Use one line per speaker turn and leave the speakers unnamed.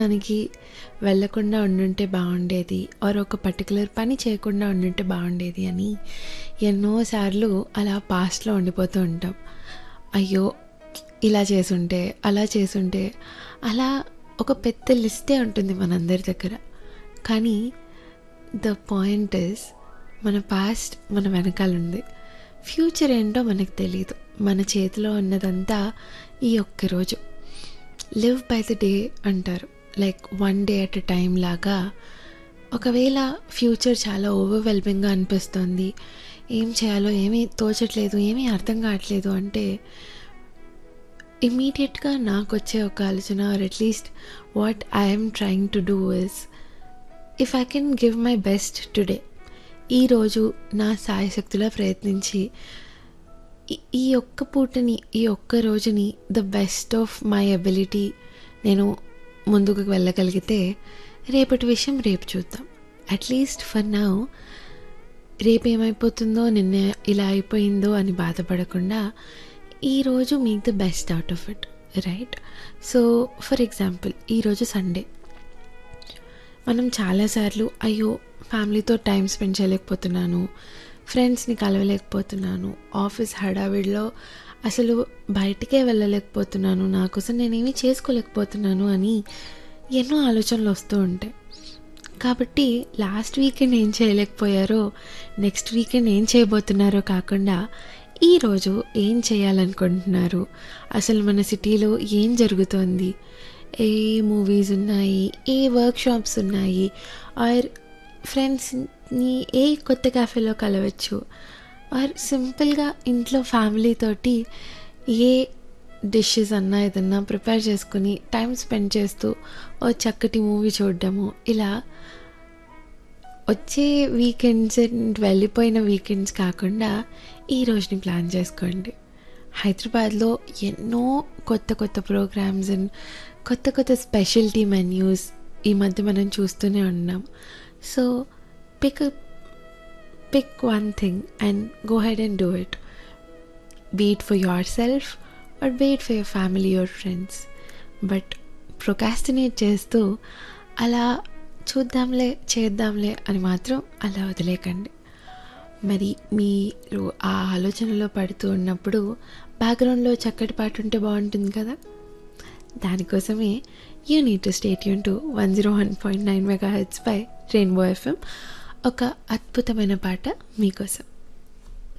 దానికి వెళ్ళకుండా ఉండుంటే బాగుండేది ఆర్ ఒక పర్టికులర్ పని చేయకుండా ఉండుంటే బాగుండేది అని ఎన్నోసార్లు అలా పాస్ట్లో ఉండిపోతూ ఉంటాం అయ్యో ఇలా చేసుంటే అలా చేసుంటే అలా ఒక పెద్ద లిస్టే ఉంటుంది మనందరి దగ్గర కానీ ద పాయింట్ ఇస్ మన పాస్ట్ మన వెనకాల ఉంది ఫ్యూచర్ ఏంటో మనకు తెలియదు మన చేతిలో ఉన్నదంతా ఈ ఒక్క రోజు లివ్ బై ద డే అంటారు like one day at a time లాగా ఒకవేళ ఫ్యూచర్ చాలా ఓవర్వెల్మింగ్గా అనిపిస్తుంది ఏం చేయాలో ఏమీ తోచట్లేదు ఏమీ అర్థం కావట్లేదు అంటే ఇమీడియట్గా నాకు వచ్చే ఒక ఆలోచన or at least what I'm trying to do is if I can give my best today ఈరోజు నా సాయశక్తిలో ప్రయత్నించి ఈ- ఈ ఒక్క పూటని ఈ ఒక్క రోజుని the best of my ability నేను ముందుకు వెళ్ళగలిగితే రేపటి విషయం రేపు చూద్దాం అట్లీస్ట్ ఫర్ నౌ రేపు ఏమైపోతుందో నిన్న ఇలా అయిపోయిందో అని బాధపడకుండా ఈరోజు మీకు the best out of it right so for example ఈరోజు సండే మనం చాలాసార్లు అయ్యో ఫ్యామిలీతో టైం స్పెండ్ చేయలేకపోతున్నాను ఫ్రెండ్స్ని కలవలేకపోతున్నాను ఆఫీస్ హడావిడిలో అసలు బయటికే వెళ్ళలేకపోతున్నాను నా కోసం నేనేమీ చేసుకోలేకపోతున్నాను అని ఎన్నో ఆలోచనలు వస్తూ ఉంటాయి కాబట్టి లాస్ట్ వీకెండ్ ఏం చేయలేకపోయారో నెక్స్ట్ వీకెండ్ ఏం చేయబోతున్నారో కాకుండా ఈరోజు ఏం చేయాలనుకుంటున్నారు అసలు మన సిటీలో ఏం జరుగుతోంది ఏ మూవీస్ ఉన్నాయి ఏ వర్క్ షాప్స్ ఉన్నాయి ఆర్ ఫ్రెండ్స్ని ఏ కొత్త క్యాఫేలో కలవచ్చు ఆర్ సింపుల్గా ఇంట్లో ఫ్యామిలీ తోటి ఏ డిషెస్ అన్నా ఏదన్నా ప్రిపేర్ చేసుకుని టైం స్పెండ్ చేస్తూ ఓ చక్కటి మూవీ చూడడము ఇలా వచ్చే వీకెండ్స్ అండ్ వెళ్ళిపోయిన వీకెండ్స్ కాకుండా ఈ రోజుని ప్లాన్ చేసుకోండి హైదరాబాద్లో ఎన్నో కొత్త కొత్త ప్రోగ్రామ్స్ అండ్ కొత్త కొత్త స్పెషల్టీ మెన్యూస్ ఈ మధ్య మనం చూస్తూనే ఉన్నాం so pick pick one thing and go ahead and do it be it for yourself or be it for your family your friends but procrastinate చేస్తూ అలా చూద్దాంలే చేద్దాంలే అని మాత్రం అలా వదిలేకండి మరి మీరు ఆ ఆలోచనలో పడుతూ ఉన్నప్పుడు బ్యాక్గ్రౌండ్లో చక్కటి పాట ఉంటే బాగుంటుంది కదా దానికోసమే యూ నీడ్ టు స్టేట్ యూన్ to one zero one point nine megahertz by Rainbow FM ఒక అద్భుతమైన పాట మీకోసం